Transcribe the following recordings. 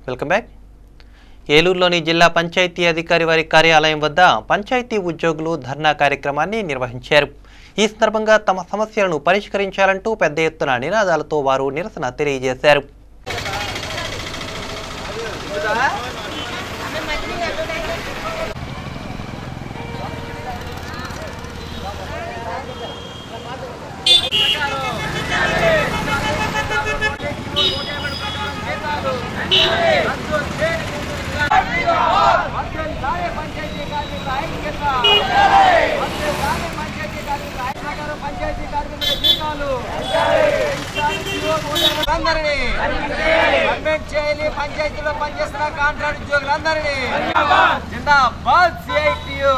welcome back ఏలూరులోని జిల్లా పంచాయతీ అధికారి వారి కార్యాలయం వద్ద పంచాయతీ ఉద్యోగులు ధర్నా కార్యక్రమాన్ని నిర్వహించారు ఈ సందర్భంగా తమ సమస్యలను పరిష్కరించాలంటూ పెద్ద ఎత్తున నినాదాలతో వారు నిరసన తెలియజేశారు అందరినీ గవర్నమెంట్ చేయాలి పంచాయతీలో పనిచేస్తున్న కాంట్రాక్ట్ ఉద్యోగులందరినీ జిందాబాద్ సిఐటియు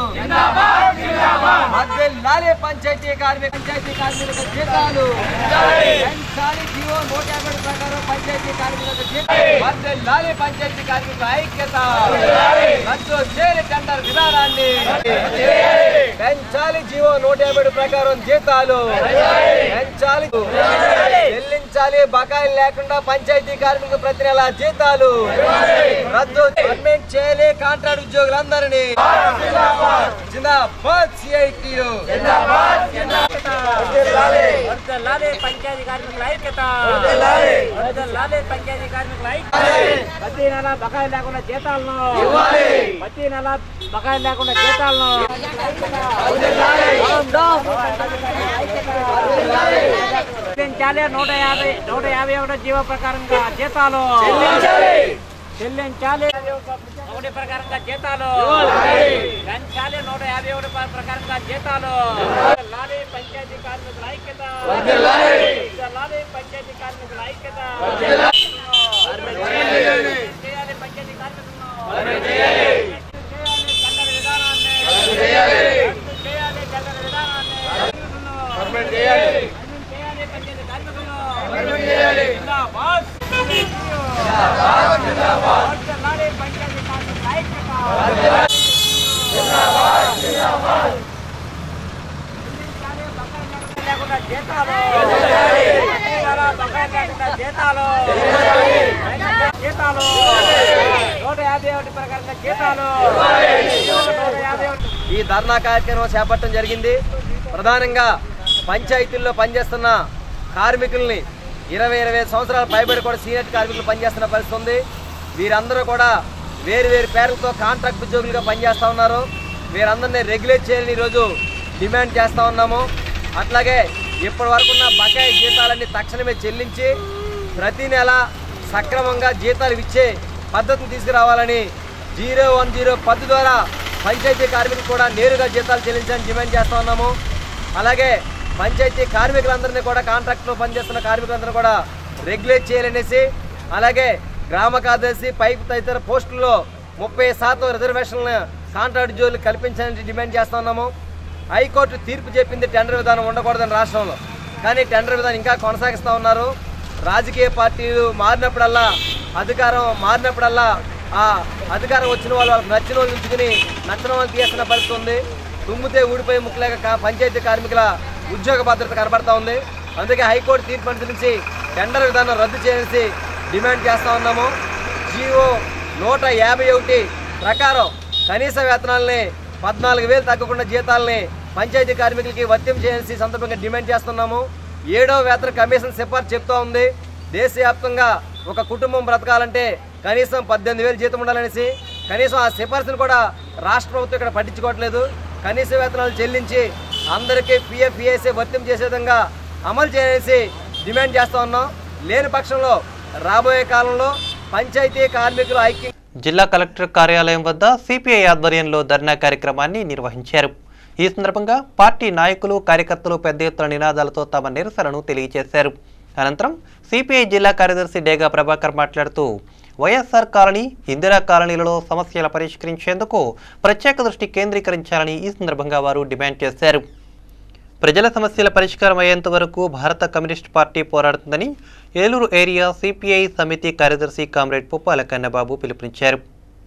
లాలే పంచాయతీ కార్మిక పంచాయతీ కార్మికుల జీతాలు పెంచాలి జీవో నూట యాభై ప్రకారం పంచాయతీ కార్మికుల జీతాలు లాలే పంచాయతీ కార్మికుల ఐక్యత రద్దు చేయని టెండర్ విధానాన్ని పెంచాలి జీవో నూట యాభై ప్రకారం జీతాలు పెంచాలి చెల్లించాలి బకాయిలు లేకుండా పంచాయతీ కార్మికులకు ప్రతి నెల జీతాలు రద్దు గవర్నమెంట్ చేయాలి కాంట్రాక్ట్ ఉద్యోగులందరినీ జిందాబాద్ సిఐటియు లాలే పంచాయతీ కార్మికుల ఐక్యత లాలే పంచాయతీ కార్మికుల ఐక్యత ప్రతి నెల బకాయి లేకుండా జీతాలను ప్రతి నెల బకాయి లేకుండా జీతాలను చెల్లించాలి నూట యాభై నూట యాభై ఒకటో జీవో ప్రకారంగా జీతాలు చెల్లించాలి ఒకటి ప్రకారంగా జీతాలు పెంచాలి నూట యాభై ఒకటి ప్ర- ప్రకారంగా జీతాలు లాలే పంచాయతీ కార్మికుల ఐక్యత లాలే పంచాయతీ కార్మికుల ఐక్యత చేయాలి పంచాయతీ కార్మికులను చేయాలి టెండర్ విధానాన్ని చేయాలి టెండర్ విధానాన్ని చేయాలి పంచాయతీ కార్మికులను జిందాబాద్ లాలే పంచాయతీ కార్మికుల ఐక్యత లేకుండా జీతాలు బకాయి లేకుండా జీతాలు జీతాలు నూట యాభై ఒకటి ప్రకారంగా జీతాలు నూట యాభై ఒకటి ఈ ధర్నా కార్యక్రమం చేపట్టడం జరిగింది ప్రధానంగా పంచాయతీల్లో పనిచేస్తున్న కార్మికుల్ని ఇరవై ఇరవై ఐదు సంవత్సరాల పైబడి కూడా సీనియర్ కార్మికులు పనిచేస్తున్న పరిస్థితి ఉంది వీరందరూ కూడా వేరు వేరు పేర్లతో కాంట్రాక్ట్ ఉద్యోగులుగా పనిచేస్తూ ఉన్నారు వీరందరినీ రెగ్యులేట్ చేయాలని ఈరోజు డిమాండ్ చేస్తూ ఉన్నాము అట్లాగే ఇప్పటి వరకు ఉన్న బకాయి జీతాలన్నీ తక్షణమే చెల్లించి ప్రతి నెల సక్రమంగా జీతాలు ఇచ్చే పద్ధతిని తీసుకురావాలని జీరో వన్ జీరో పద్దు ద్వారా పంచాయతీ కార్మికులు కూడా నేరుగా జీతాలు చెల్లించాలని డిమాండ్ చేస్తూ ఉన్నాము అలాగే పంచాయతీ కార్మికులందరినీ కూడా కాంట్రాక్ట్లో పనిచేస్తున్న కార్మికులందరూ కూడా రెగ్యులేట్ చేయాలనేసి అలాగే గ్రామ కార్యదర్శి పైపు తదితర పోస్టుల్లో ముప్పై శాతం రిజర్వేషన్లను కాంట్రాక్ట్ ఉద్యోగులు కల్పించాలని డిమాండ్ చేస్తూ ఉన్నాము హైకోర్టు తీర్పు చెప్పింది టెండర్ విధానం ఉండకూడదని రాష్ట్రంలో కానీ టెండర్ విధానం ఇంకా కొనసాగిస్తూ ఉన్నారు రాజకీయ పార్టీలు మారినప్పుడల్లా అధికారం మారినప్పుడల్లా ఆ అధికారం వచ్చిన వాళ్ళు వాళ్ళకి నచ్చిన వాళ్ళు ఉంచుకుని నచ్చిన వాళ్ళు తీస్తున్న పరిస్థితి ఉంది తుమ్మితే ఊడిపోయి ముక్కలేక కా- పంచాయతీ కార్మికుల ఉద్యోగ భద్రత కనబడతా ఉంది అందుకే హైకోర్టు తీర్పు అనుసరించి టెండర్ విధానం రద్దు చేసి డిమాండ్ చేస్తా ఉన్నాము జీవో నూట యాభై ఒకటి ప్రకారం కనీస వేతనాలని పద్నాలుగు వేలు తగ్గకుండా జీతాలని పంచాయతీ కార్మికులకి వర్తింప చేయాల్సి సందర్భంగా డిమాండ్ చేస్తున్నాము ఏడో వేతన కమిషన్ సిఫార్సు చెప్తా ఉంది దేశవ్యాప్తంగా ఒక కుటుంబం బ్రతకాలంటే కనీసం పద్దెనిమిది వేలు జీతం ఉండాలనేసి కనీసం ఆ సిఫార్సును కూడా రాష్ట్ర ప్రభుత్వం ఇక్కడ పట్టించుకోవట్లేదు కనీస వేతనాలు చెల్లించి అందరికీ పిఎఫ్ పిఎస్ఏ వర్తింపు చేసే విధంగా అమలు చేయాల్సి డిమాండ్ చేస్తా ఉన్నాం లేని పక్షంలో రాబోయే కాలంలో పంచాయతీ కార్మికుల ఐక్యం జిల్లా కలెక్టర్ కార్యాలయం వద్ద సిపిఐ ఆధ్వర్యంలో ధర్నా కార్యక్రమాన్ని నిర్వహించారు ఈ సందర్భంగా పార్టీ నాయకులు కార్యకర్తలు పెద్ద ఎత్తున నినాదాలతో తమ నిరసనను తెలియజేశారు అనంతరం సిపిఐ జిల్లా కార్యదర్శి డేగా ప్రభాకర్ మాట్లాడుతూ వైఎస్ఆర్ కాలనీ ఇందిరా కాలనీలలో సమస్యల పరిష్కరించేందుకు ప్రత్యేక దృష్టి కేంద్రీకరించాలని ఈ సందర్భంగా వారు డిమాండ్ చేశారు ప్రజల సమస్యల పరిష్కారం అయ్యేంత వరకు భారత కమ్యూనిస్ట్ పార్టీ పోరాడుతుందని ఏలూరు ఏరియా సిపిఐ సమితి కార్యదర్శి కామ్రేడ్ పుప్పాల కన్నబాబు పిలుపునిచ్చారు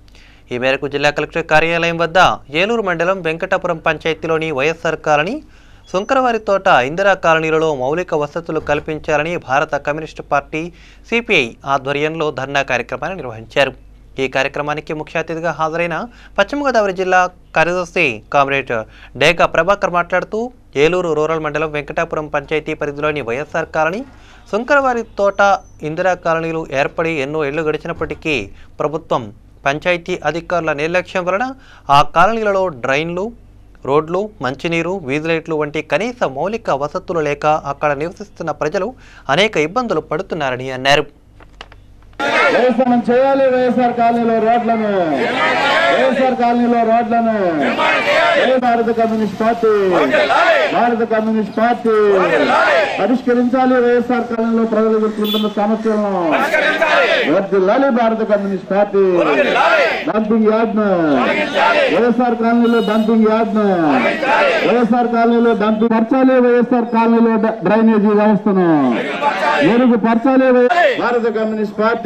ఈ మేరకు జిల్లా కలెక్టర్ కార్యాలయం వద్ద ఏలూరు మండలం వెంకటాపురం పంచాయతీలోని వైఎస్ఆర్ కాలనీ సుంకరవారి తోట ఇందిరా కాలనీలలో మౌలిక వసతులు కల్పించాలని భారత కమ్యూనిస్టు పార్టీ సిపిఐ ఆధ్వర్యంలో ధర్నా కార్యక్రమాన్ని నిర్వహించారు ఈ కార్యక్రమానికి ముఖ్య అతిథిగా హాజరైన పశ్చిమ గోదావరి జిల్లా కార్యదర్శి కామ్రేడ్ డేగా ప్రభాకర్ మాట్లాడుతూ ఏలూరు రూరల్ మండలం వెంకటాపురం పంచాయతీ పరిధిలోని వైఎస్ఆర్ కాలనీ సుంకరవారి తోట ఇందిరా కాలనీలు ఏర్పడి ఎన్నో ఏళ్లు గడిచినప్పటికీ ప్రభుత్వం పంచాయతీ అధికారుల నిర్లక్ష్యం వలన ఆ కాలనీలలో డ్రైన్లు రోడ్లు మంచినీరు వీధి లైట్లు వంటి కనీస మౌలిక వసతులు లేక అక్కడ నివసిస్తున్న ప్రజలు అనేక ఇబ్బందులు పడుతున్నారని అన్నారు వ్యవసాయం చేయాలి వైఎస్ఆర్ కాలనీలో రోడ్లను వైఎస్ఆర్ కాలనీలో రోడ్లను జై భారత కమ్యూనిస్ట్ పార్టీ భారత కమ్యూనిస్ట్ పార్టీ పరిష్కరించాలి వైఎస్ఆర్ కాలనీలో ప్రజలు ఎదుర్కొంటున్న సమస్యలను వర్దిల్లాలి భారత కమ్యూనిస్ట్ పార్టీ డంపింగ్ యార్డ్ను వైఎస్ఆర్ కాలనీలో డంపింగ్ యార్డ్ను వైఎస్ఆర్ కాలనీలో డంపింగ్ పరచాలి వైఎస్ఆర్ కాలనీలో డ- డ్రైనేజీ వ్యవస్థను మెరుగుపరచాలి వై- భారత కమ్యూనిస్ట్ పార్టీ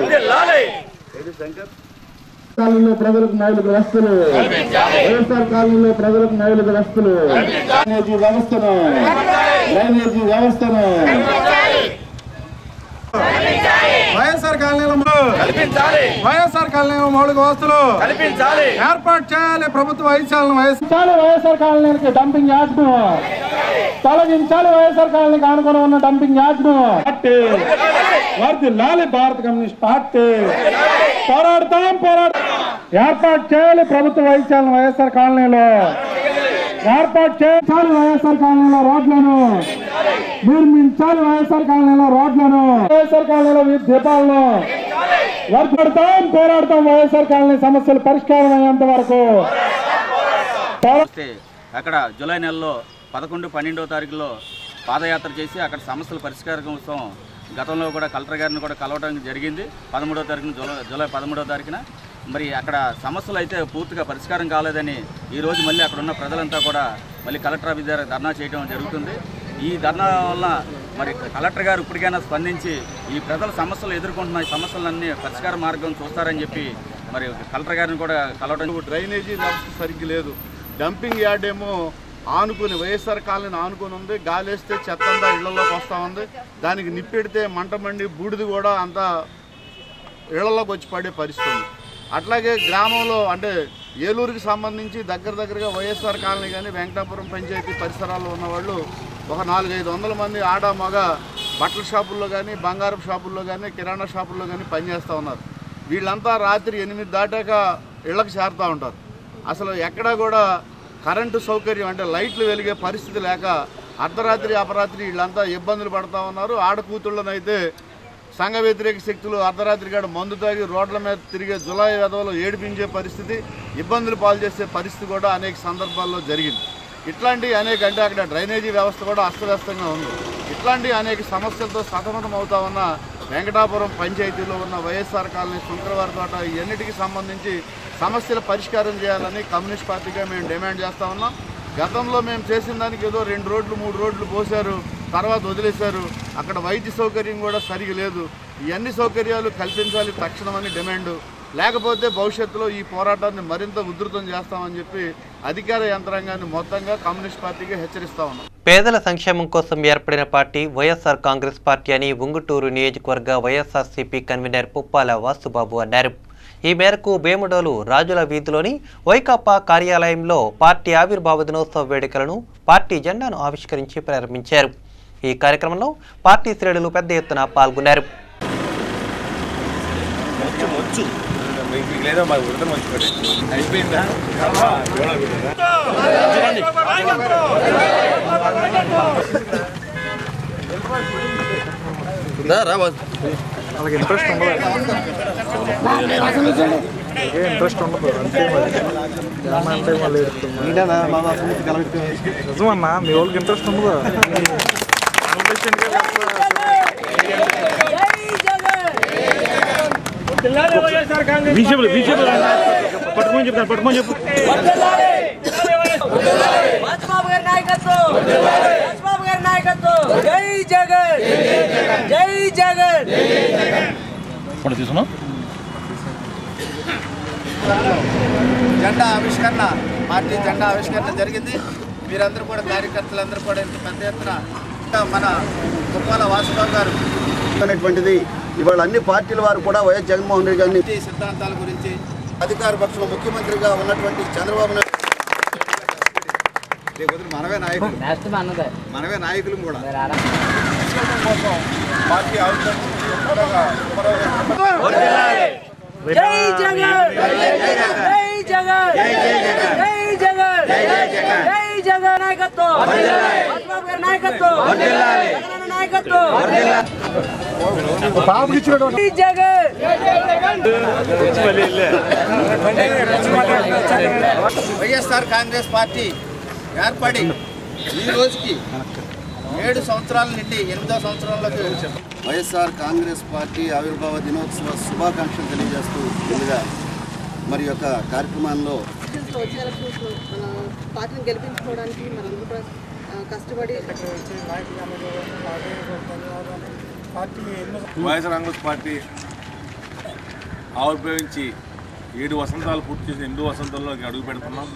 కాలనీలో ప్రజలకు మౌలిక వస్తువులు వైఎస్ఆర్ కాలనీలో ప్రజలకు మౌలిక వస్తువులు డ్రైనేజీ వ్యవస్థను డ్రైనేజీ వ్యవస్థను వైఎస్ఆర్ కాలనీలో వైఎస్ఆర్ కాలనీలో మౌలిక వస్తువులు ఏర్పాటు చేయాలి ప్రభుత్వ వైద్యాలను వైఎస్ఆర్ చాలు వైఎస్ఆర్ కాలనీకి డంపింగ్ యార్డ్ను తొలగించాలి వైఎస్ఆర్ కాలనీకి ఆనుకొని ఉన్న డంపింగ్ యార్డ్ను పార్టీ వారి లాలి భారత కమ్యూనిస్ట్ పార్టీ పోరాడతాం పోరాడతాం ఏర్పాటు చేయాలి ప్రభుత్వ వైద్యాలను వైఎస్ఆర్ కాలనీలో ఏర్పాటు చేయాలి వైఎస్ఆర్ కాలనీలో రోడ్లను నిర్మించాలి వైఎస్ఆర్ కాలనీలో రోడ్లను వైఎస్ఆర్ కాలనీలో వీధి దీపాలను వర్పడతాం పోరాడతాం వైఎస్ఆర్ కాలనీ సమస్యలు పరిష్కారం అయ్యేంత వరకు పోరా- వస్తే అక్కడ జూలై నెలలో పదకొండు పన్నెండవ తారీఖులో పాదయాత్ర చేసి అక్కడ సమస్యల పరిష్కారం కోసం గతంలో కూడా కలెక్టర్ గారిని కూడా కలవడం జరిగింది పదమూడవ తారీఖున జూలై జూలై పదమూడవ తారీఖున మరి అక్కడ సమస్యలు అయితే పూర్తిగా పరిష్కారం కాలేదని ఈరోజు మళ్ళీ అక్కడ ఉన్న ప్రజలంతా కూడా మళ్ళీ కలెక్టర్ ఆఫీస్ దగ్గర ధర్నా చేయడం జరుగుతుంది ఈ ధర్నా వల్ల మరి కలెక్టర్ గారు ఇప్పటికైనా స్పందించి ఈ ప్రజల సమస్యలు ఎదుర్కొంటున్న ఈ సమస్యలన్నీ పరిష్కార మార్గం చూస్తారని చెప్పి మరి కలెక్టర్ గారిని కూడా కలవడం డ్రైనేజీ వ్యవస్థ సరిగ్గా లేదు డంపింగ్ యార్డ్ ఏమో ఆనుకుని వైఎస్ఆర్ కాలనీ ఆనుకుని ఉంది గాలేస్తే చెత్త అంతా ఇళ్లలోకి వస్తూ ఉంది దానికి నిప్పెడితే మంట మండి బూడిది కూడా అంతా ఇళ్లలోకి వచ్చి పడే పరిస్థితి ఉంది అట్లాగే గ్రామంలో అంటే ఏలూరుకి సంబంధించి దగ్గర దగ్గరగా వైఎస్ఆర్ కాలనీ కానీ వెంకటాపురం పంచాయతీ పరిసరాల్లో ఉన్నవాళ్ళు ఒక నాలుగైదు వందల మంది ఆడ మగ బట్టల షాపుల్లో కానీ బంగారం షాపుల్లో కానీ కిరాణా షాపుల్లో కానీ పనిచేస్తూ ఉన్నారు వీళ్ళంతా రాత్రి ఎనిమిది దాటాక ఇళ్ళకి చేరుతూ ఉంటారు అసలు ఎక్కడా కూడా కరెంటు సౌకర్యం అంటే లైట్లు వెలిగే పరిస్థితి లేక అర్ధరాత్రి అపరాత్రి వీళ్ళంతా ఇబ్బందులు పడుతూ ఉన్నారు ఆడ కూతుళ్ళనైతే సంఘ వ్యతిరేక శక్తులు అర్ధరాత్రి గడ మందు తాగి రోడ్ల మీద తిరిగే జులాయి వెధవలు ఏడిపించే పరిస్థితి ఇబ్బందులు పాలు చేసే పరిస్థితి కూడా అనేక సందర్భాల్లో జరిగింది ఇట్లాంటి అనేక అంటే అక్కడ డ్రైనేజీ వ్యవస్థ కూడా అస్తవ్యస్తంగా ఉంది ఇట్లాంటి అనేక సమస్యలతో సతమతం అవుతా ఉన్న వెంకటాపురం పంచాయతీలో ఉన్న వైఎస్ఆర్ కాలనీ శుంకరవారి తోట ఇవన్నిటికి సంబంధించి సమస్యల పరిష్కారం చేయాలని కమ్యూనిస్ట్ పార్టీగా మేము డిమాండ్ చేస్తా ఉన్నాం గతంలో మేము చేసిన దానికి ఏదో రెండు రోడ్లు మూడు రోడ్లు పోశారు తర్వాత వదిలేశారు అక్కడ వైద్య సౌకర్యం కూడా సరిగా లేదు ఈ అన్ని సౌకర్యాలు కల్పించాలి తక్షణమని డిమాండ్ లేకపోతే భవిష్యత్తులో ఈ పోరాటాన్ని మరింత ఉధృతం చేస్తామని చెప్పి అధికార యంత్రాంగాన్ని మొత్తంగా కమ్యూనిస్ట్ పార్టీకి హెచ్చరిస్తా ఉన్నాం పేదల సంక్షేమం కోసం ఏర్పడిన పార్టీ వైఎస్ఆర్ కాంగ్రెస్ పార్టీ అని ఉంగుటూరు నియోజకవర్గ వైఎస్ఆర్సీపీ కన్వీనర్ పుప్పాల వాసుబాబు అన్నారు ఈ మేరకు బేముడోలు రాజుల వీధిలోని వైకాపా కార్యాలయంలో పార్టీ ఆవిర్భావ దినోత్సవ వేడుకలను పార్టీ జెండాను ఆవిష్కరించి ప్రారంభించారు ఈ కార్యక్రమంలో పార్టీ శ్రేణులు పెద్ద ఎత్తున పాల్గొన్నారు ఇంట్రెస్ట్ ఉండదు అంతే మరి ఏమన్నా అంటే మళ్ళీ నిజమన్నా మీ వాళ్ళకి ఇంట్రెస్ట్ ఉండదు బీజేపీ బీజేపీ పట్టుకొని చెప్తాను పట్టుకొని చెప్పు రాజ్బాబు గారి నాయకత్వం రాజ్బాబు గారి నాయకత్వం జై జగన్ జై జగన్ జెండా ఆవిష్కరణ పార్టీ జెండా ఆవిష్కరణ జరిగింది మీరందరూ కూడా కార్యకర్తలందరూ కూడా ఇంత పెద్ద ఎత్తున ఇంకా మన కుప్పాల వాసురావు గారు అనేటువంటిది ఇవాళ అన్ని పార్టీల వారు కూడా వైఎస్ జగన్మోహన్ రెడ్డి గారిని ఈ సిద్ధాంతాల గురించి అధికార పక్షంలో ముఖ్యమంత్రిగా ఉన్నటువంటి చంద్రబాబు నాయుడు రేపొద్దున మనమే నాయకులు మనమే నాయకులు కూడా కోసం పార్టీ అవసరం జై జగన్ జై జగన్ జై జగన్ జై జగన్ నాయకత్వం రాజ్బాబు గారి నాయకత్వం జగనన్న నాయకత్వం జై జగన్ వైఎస్ఆర్ కాంగ్రెస్ పార్టీ ఏర్పడి ఈ రోజుకి ఏడు సంవత్సరాల నుండి ఎనిమిదో సంవత్సరంలోకి వైఎస్ఆర్ కాంగ్రెస్ పార్టీ ఆవిర్భావ దినోత్సవ శుభాకాంక్షలు తెలియజేస్తూ ముందుగా మరి యొక్క కార్యక్రమాల్లో వచ్చే ఎలక్షన్స్ లో మన పార్టీని గెలిపించుకోవడానికి మనందరూ కూడా ఆ, కష్టపడి వైఎస్ఆర్ కాంగ్రెస్ పార్టీ ఆవిర్భవించి ఏడు వసంతాలు పూర్తి చేసి ఎనిమిది వసంతాల్లోకి అడుగు పెడుతున్నాం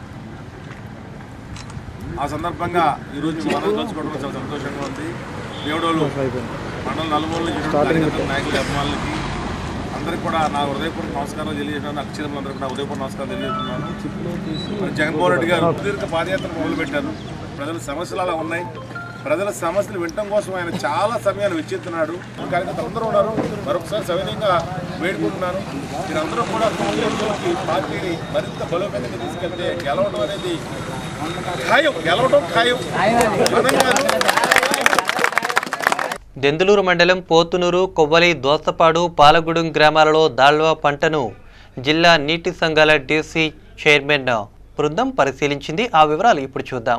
ఆ సందర్భంగా ఈరోజు మేము అందరూ కలుసుకోవడం చాలా సంతోషంగా ఉంది దేవుడోళ్ళు మండల నలుమూల నుంచి కార్యకర్తల నాయకుల అభిమానులకి అందరికీ కూడా నా హృదయపూర్వక నమస్కారాలు తెలియజేస్తున్నాను అక్షరంలందరికీ నా హృదయపూర్వక నమస్కారాలు తెలియజేస్తున్నాను మరి జగన్మోహన్ రెడ్డి గారు సుదీర్ఘ పాదయాత్ర మొదలుపెట్టారు ప్రజల సమస్యలు అలా ఉన్నాయి ప్రజల సమస్యలు వినటం కోసం ఆయన చాలా సమయాన్ని వెచ్చిస్తున్నాడు కార్యకర్తలు అందరూ ఉన్నారు మరొకసారి సవినయంగా వేడుకుంటున్నాను మీరందరూ కూడా తొమ్మిది రోజులకి పార్టీని మరింత బలోపేతంగా తీసుకెళ్తే గెలవడం అనేది ఖాయం గెలవడం ఖాయం మనం కాదు దెందులూరు మండలం పోతునూరు కొవ్వలి దోసపాడు పాలగూడెం గ్రామాలలో దాళ్వా పంటను జిల్లా నీటి సంఘాల డీసీ చైర్మన్ బృందం పరిశీలించింది ఆ వివరాలు ఇప్పుడు చూద్దాం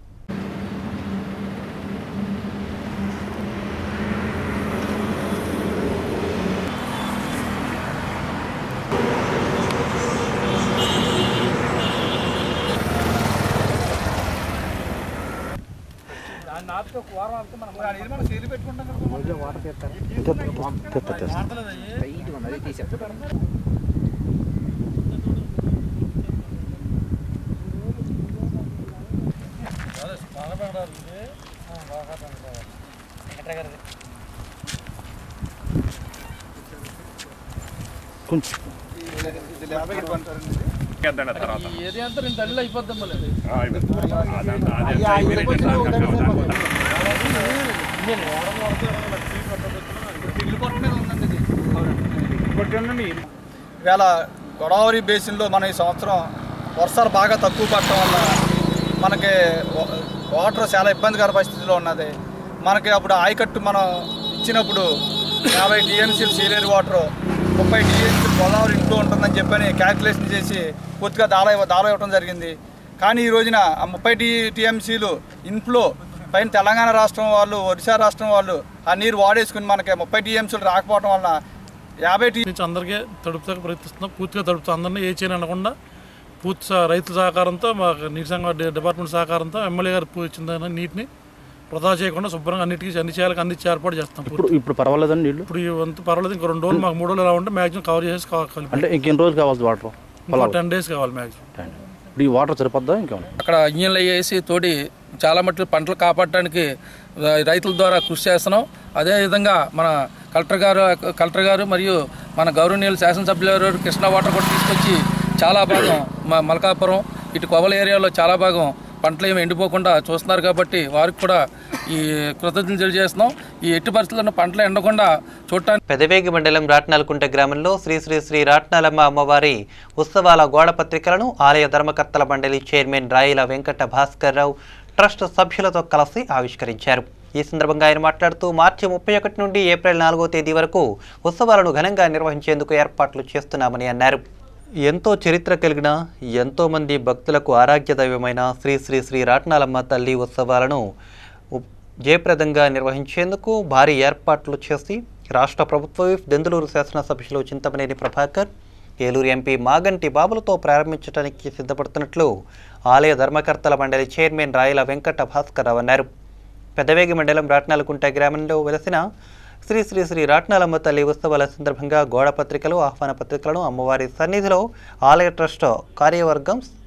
ఇవాళ గోదావరి బేసిన్లో మన ఈ సంవత్సరం వర్షాలు బాగా తక్కువ పడటం వల్ల మనకి వా- వాటర్ చాలా ఇబ్బందికర పరిస్థితిలో ఉన్నది మనకి అప్పుడు ఆయకట్టు మనం ఇచ్చినప్పుడు యాభై టీఎంసీలు సీరియల్ వాటర్ ముప్పై టీఎంసీలు గోదావరి ఇంట్లో ఉంటుందని చెప్పని క్యాల్కులేషన్ చేసి పూర్తిగా దాళ ఇవ్వ- దాళ ఇవ్వడం జరిగింది కానీ ఈ రోజున ఆ ముప్పై టీ టీఎంసీలు ఇన్ఫ్లో పైన తెలంగాణ రాష్ట్రం వాళ్ళు ఒరిస్సా రాష్ట్రం వాళ్ళు ఆ నీరు వాడేసుకుని మనకి ముప్పై టీఎంసీలు రాకపోవడం వలన యాభై టీ నుంచి అందరికీ తడుపుతాకు ప్రయత్నిస్తున్నాం పూర్తిగా తడుపుతాం అందరినీ ఏ చేయని అనకుండా పూర్తి సహ- రైతుల సహకారంతో మా నీటి సంఘ డి- డిపార్ట్మెంట్ సహకారంతో ఎమ్మెల్యే గారు పూ- ఇచ్చిన నీటిని వృధా చేయకుండా శుభ్రంగా అన్నిటికీ అన్ని చేయాలి అందించి ఏర్పాటు చేస్తాం ఇప్పుడు ఇప్పుడు పర్వాలేదండి నీళ్ళు ఇప్పుడు ఈ వంతు పర్వాలేదు ఇంకో రెండు రోజులు మాకు మూడు రోజులు ఎలా ఉంటే మ్యాక్సిమం కవర్ చేసి కా- కలిపి అంటే ఇంకెన్ని రోజులు కావాలి వాటర్ ఇంకో టెన్ డేస్ కావాలి మ్యాక్సిమం ఇప్పుడు ఈ వాటర్ సరిపోద్దా ఇంకేమన్నా అక్కడ ఇంజన్లు వేసి తోటి చాలా మట్టుకు పంటలు కాపాడటానికి ఆ, రైతుల ద్వారా కృషి చేస్తున్నాం అదేవిధంగా మన కలెక్టర్ గారు కలెక్టర్ గారు మరియు మన గౌరవనీయులు శాసనసభ్యుల గారు కృష్ణా వాటర్ కూడా తీసుకొచ్చి చాలా భాగం మా మలకాపురం ఇటు కొవల ఏరియాలో చాలా భాగం పంటలు ఏమి ఎండిపోకుండా చూస్తున్నారు కాబట్టి వారికి కూడా ఈ కృతజ్ఞతలు తెలియజేస్తున్నాం ఈ ఎట్టి పరిస్థితుల్లో పంటలు ఎండకుండా చూడటానికి పెదవేగి మండలం రాట్నాలకుంట గ్రామంలో శ్రీ శ్రీ శ్రీ రాట్నాలమ్మ అమ్మవారి ఉత్సవాల గోడ పత్రికలను ఆలయ ధర్మకర్తల మండలి చైర్మన్ రాయిల వెంకట భాస్కర్ రావు ట్రస్ట్ సభ్యులతో కలిసి ఆవిష్కరించారు ఈ సందర్భంగా ఆయన మాట్లాడుతూ మార్చి ముప్పై ఒకటి నుండి ఏప్రిల్ నాలుగో తేదీ వరకు ఉత్సవాలను ఘనంగా నిర్వహించేందుకు ఏర్పాట్లు చేస్తున్నామని అన్నారు ఎంతో చరిత్ర కలిగిన ఎంతో మంది భక్తులకు ఆరాధ్య దైవమైన శ్రీ శ్రీ శ్రీ రాట్నాలమ్మ తల్లి ఉత్సవాలను ఉప్- జయప్రదంగా నిర్వహించేందుకు భారీ ఏర్పాట్లు చేసి రాష్ట్ర ప్రభుత్వ విప్ దెందులూరు శాసనసభ్యులు చింతమనేని ప్రభాకర్ ఏలూరు ఎంపీ మాగంటి బాబులతో ప్రారంభించడానికి సిద్ధపడుతున్నట్లు ఆలయ ధర్మకర్తల మండలి చైర్మన్ రాయల వెంకట భాస్కర్ రావు అన్నారు పెద్దవేగి మండలం రాట్నాలకుంట గ్రామంలో వెలసిన శ్రీ శ్రీ శ్రీ రాట్నాలమ్మ తల్లి ఉత్సవాల సందర్భంగా గోడ పత్రికలు ఆహ్వాన పత్రికలను అమ్మవారి సన్నిధిలో ఆలయ ట్రస్ట్ కార్యవర్గం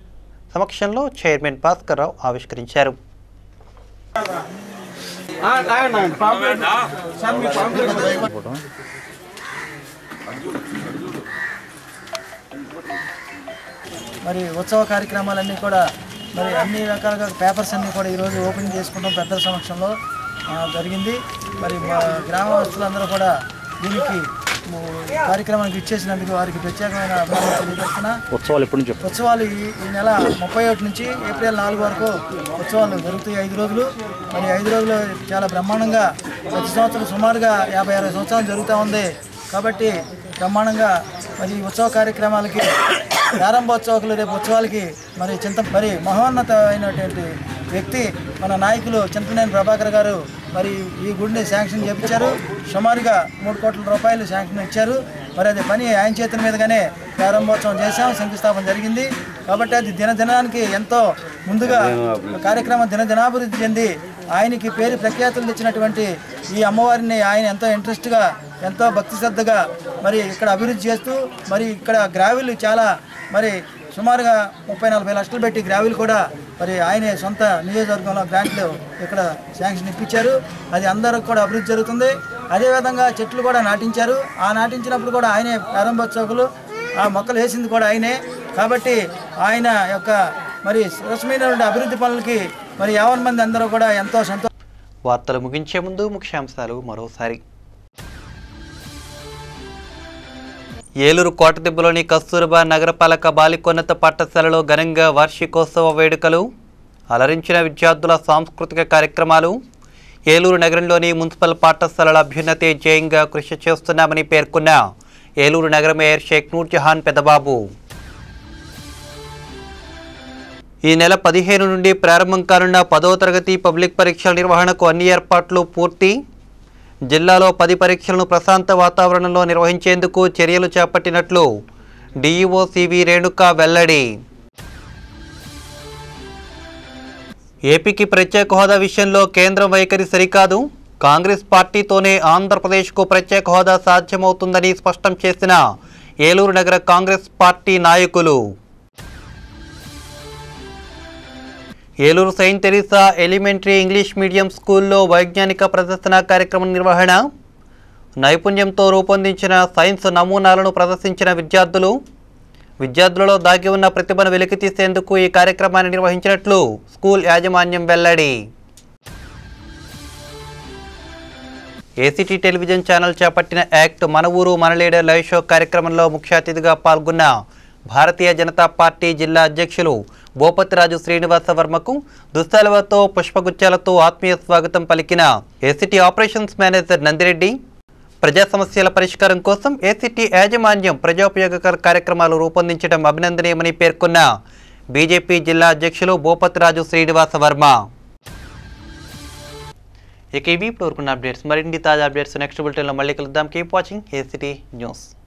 సమక్షంలో చైర్మన్ భాస్కర్ రావు ఆవిష్కరించారు మరి ఉత్సవ కార్యక్రమాలన్నీ కూడా మరి అన్ని రకాలుగా పేపర్స్ అన్నీ కూడా ఈరోజు ఓపెనింగ్ చేసుకుంటాం పెద్దల సమక్షంలో ఆ, జరిగింది మరి మా గ్రామస్తులందరూ కూడా దీనికి ము- కార్యక్రమానికి ఇచ్చేసినందుకు వారికి ప్రత్యేకమైన అభినందనలు తెలియజేస్తున్నా ఉత్సవాలు ఎప్పటి నుంచి ఉత్సవాలు ఈ ఈ నెల ముప్పై ఒకటి నుంచి ఏప్రిల్ నాలుగు వరకు ఉత్సవాలు జరుగుతాయి ఐదు రోజులు మరి ఐదు రోజులు చాలా బ్రహ్మాండంగా ప్రతి సంవత్సరం సుమారుగా యాభై అరవై సంవత్సరాలు జరుగుతూ ఉంది కాబట్టి బ్రహ్మాండంగా మరి ఈ ఉత్సవ కార్యక్రమాలకి ప్రారంభోత్సవాలు రేపు ఉత్సవాలకి మరి చింత మరి మహోన్నతమైనటువంటి వ్యక్తి మన నాయకులు చింతనేని ప్రభాకర్ గారు మరి ఈ గుడిని శాంక్షన్ చేపించారు సుమారుగా మూడు కోట్ల రూపాయలు శాంక్షన్ ఇచ్చారు మరి అది పని ఆయన చేతుల మీదుగానే ప్రారంభోత్సవం చేశాం శంకుస్థాపన జరిగింది కాబట్టి అది దినదినానికి ఎంతో ముందుగా కార్యక్రమం దినదినాభివృద్ధి చెంది ఆయనకి పేరు ప్రఖ్యాతులు తెచ్చినటువంటి ఈ అమ్మవారిని ఆయన ఎంతో ఇంట్రెస్ట్గా ఎంతో భక్తి శ్రద్ధగా మరి ఇక్కడ అభివృద్ధి చేస్తూ మరి ఇక్కడ గ్రావిల్ చాలా మరి సుమారుగా ముప్పై నలభై లక్షలు పెట్టి గ్రావిల్ కూడా మరి ఆయనే సొంత నియోజకవర్గంలో గ్రాంట్లు ఇక్కడ శాంక్షన్ ఇప్పించారు అది అందరికి కూడా అభివృద్ధి జరుగుతుంది అదేవిధంగా చెట్లు కూడా నాటించారు ఆ నాటించినప్పుడు కూడా ఆయనే ప్రారంభోత్సవాలు ఆ మొక్కలు వేసింది కూడా ఆయనే కాబట్టి ఆయన యొక్క మరి సరసమైనటువంటి అభివృద్ధి పనులకి మరి యావన్ మంది అందరూ కూడా ఎంతో సంతో వార్తలు ముగించే ముందు ముఖ్యాంశాలు మరోసారి ఏలూరు కోటదిబ్బలోని కస్తూర్బా నగరపాలక బాలికోన్నత పాఠశాలలో ఘనంగా వార్షికోత్సవ వేడుకలు అలరించిన విద్యార్థుల సాంస్కృతిక కార్యక్రమాలు ఏలూరు నగరంలోని మున్సిపల్ పాఠశాలల అభ్యున్నతి జయంగా కృషి చేస్తున్నామని పేర్కొన్న ఏలూరు నగర మేయర్ షేక్ నూర్ జహాన్ పెదబాబు ఈ నెల పదిహేను నుండి ప్రారంభం కానున్న పదవ తరగతి పబ్లిక్ పరీక్షల నిర్వహణకు అన్ని ఏర్పాట్లు పూర్తి జిల్లాలో పది పరీక్షలను ప్రశాంత వాతావరణంలో నిర్వహించేందుకు చర్యలు చేపట్టినట్లు డీఈఓ సివి రేణుక వెల్లడి ఏపీకి ప్రత్యేక హోదా విషయంలో కేంద్రం వైఖరి సరికాదు కాంగ్రెస్ పార్టీతోనే ఆంధ్రప్రదేశ్కు ప్రత్యేక హోదా సాధ్యమవుతుందని స్పష్టం చేసిన ఏలూరు నగర కాంగ్రెస్ పార్టీ నాయకులు Eluru Saint Teresa elementary English medium స్కూల్లో వైజ్ఞానిక ప్రదర్శన కార్యక్రమం నిర్వహణ నైపుణ్యంతో రూపొందించిన సైన్స్ నమూనాలను ప్రదర్శించిన విద్యార్థులు విద్యార్థులలో దాగి ఉన్న ప్రతిభను వెలికితీసేందుకు ఈ కార్యక్రమాన్ని నిర్వహించినట్లు స్కూల్ యాజమాన్యం వెల్లడి ఏసీటీ టెలివిజన్ ఛానల్ చేపట్టిన యాక్ట్ మన ఊరు మన లీడర్ లైవ్ షో కార్యక్రమంలో ముఖ్య అతిథిగా పాల్గొన్న భారతీయ జనతా పార్టీ జిల్లా అధ్యక్షులు భూపతిరాజు శ్రీనివాస వర్మకు దుస్తాలవతో పుష్పగుచ్చాలతో ఆత్మీయ స్వాగతం పలికిన ఏసీటీ ఆపరేషన్స్ మేనేజర్ నందిరెడ్డి ప్రజా సమస్యల పరిష్కారం కోసం ఏసీటీ యాజమాన్యం ప్రజోపయోగకర కార్యక్రమాలు రూపొందించడం అభినందనీయమని పేర్కొన్న బీజేపీ జిల్లా అధ్యక్షులు భూపతిరాజు శ్రీనివాస వర్మ ఇక ఇవి ఇప్పుడు వరకున్న అప్డేట్స్ మరిన్ని తాజా అప్డేట్స్ నెక్స్ట్ బులెటిన్లో మళ్ళీ కలుద్దాం కీప్ వాచింగ్ ఏసీటీ న్యూస్